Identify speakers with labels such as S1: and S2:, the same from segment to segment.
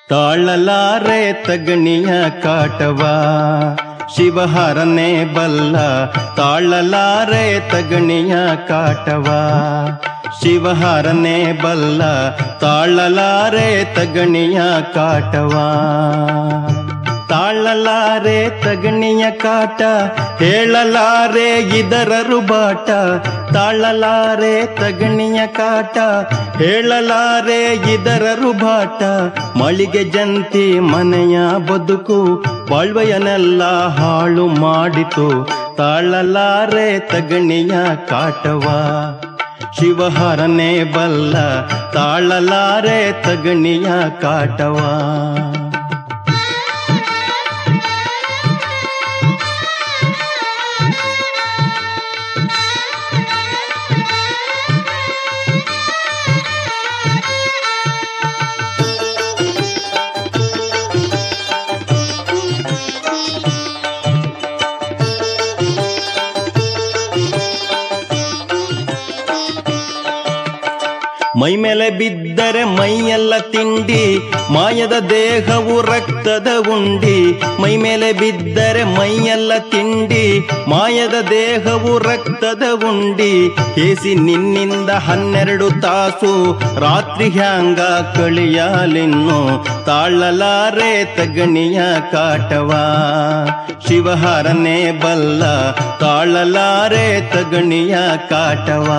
S1: ತಾಳಲಾರೆ ತಗಣಿಯ ಕಾಟವ ಶಿವಹರನೆ ಬಲ್ಲ ತಾಳಲಾರೆ ತಗಣಿಯ ಕಾಟವ ಶಿವಹರನೆ ಬಲ್ಲ ತಾಳಲಾರೆ ತಗಣಿಯ ಕಾಟವ ತಾಳಲಾರೆ ತಗಣಿಯ ಕಾಟ ಹೇಳಲಾರೆ ಇದರ ರುಬಾಟ ತಾಳಲಾರೆ ತಗಣಿಯ ಕಾಟ ಹೇಳಲಾರೆ ಇದರ ರುಬಾಟ ಮಳಿಗೆ ಜಂತಿ ಮನೆಯ ಬದುಕು ಬಾಳ್ವೆಯನೆಲ್ಲ ಹಾಳು ಮಾಡಿತು ತಾಳಲಾರೆ ತಗಣಿಯ ಕಾಟವ ಶಿವಹರನೆ ಬಲ್ಲ ತಾಳಲಾರೆ ತಗಣಿಯ ಕಾಟವ ಮೈ ಮೇಲೆ ಬಿದ್ದರೆ ಮೈಯೆಲ್ಲ ತಿಂಡಿ ಮಾಯದ ದೇಹವು ರಕ್ತದ ಉಂಡಿ ಮೈ ಮೇಲೆ ಬಿದ್ದರೆ ಮೈಯೆಲ್ಲ ತಿಂಡಿ ಮಾಯದ ದೇಹವು ರಕ್ತದ ಉಂಡಿ ಹೇಸಿ ನಿನ್ನಿಂದ ಹನ್ನೆರಡು ತಾಸು ರಾತ್ರಿ ಹ್ಯಾಂಗ ಕಳಿಯಲಿನ್ನು ತಾಳಲಾರೆ ತಗಣಿಯ ಕಾಟವ ಶಿವಹರನೆ ಬಲ್ಲ ತಾಳಲಾರೆ ತಗಣಿಯ ಕಾಟವ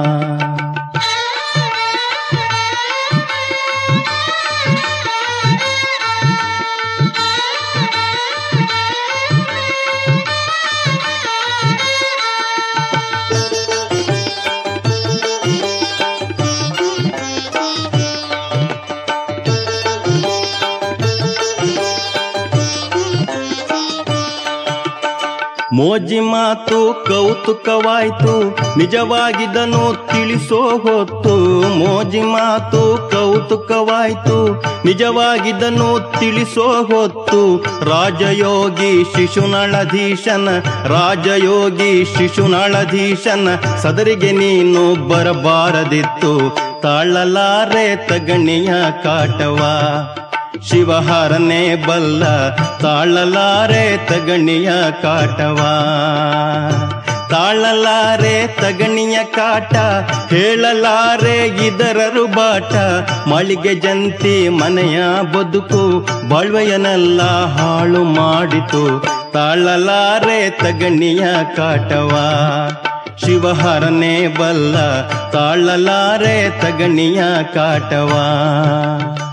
S1: ಮೋಜಿ ಮಾತು ಕೌತುಕವಾಯ್ತು ನಿಜವಾಗಿದನು ತಿಳಿಸೋ ಹೊತ್ತು ಮೋಜಿ ಮಾತು ಕೌತುಕವಾಯ್ತು ನಿಜವಾಗಿದನು ತಿಳಿಸೋ ಹೊತ್ತು ರಾಜಯೋಗಿ ಶಿಶುನಳಧೀಶನ ರಾಜಯೋಗಿ ಶಿಶುನಳಧೀಶನ ಸದರಿಗೆ ನೀನು ಬರಬಾರದಿತ್ತು ತಾಳಲಾರೆ ತಗಣಿಯ ಕಾಟವ ಶಿವಹರನೆ ಬಲ್ಲ ತಾಳಲಾರೆ ತಗಣಿಯ ಕಾಟವ ತಾಳಲಾರೆ ತಗಣಿಯ ಕಾಟ ಹೇಳಲಾರೆ ಇದರ ರುಬಾಟ ಮಳಿಗೆ ಜಂತಿ ಮನೆಯ ಬದುಕು ಬಾಳ್ವೆಯನೆಲ್ಲ ಹಾಳು ಮಾಡಿತು ತಾಳಲಾರೆ ತಗಣಿಯ ಕಾಟವ ಶಿವಹರನೆ ಬಲ್ಲ ತಾಳಲಾರೆ ತಗಣಿಯ ಕಾಟವ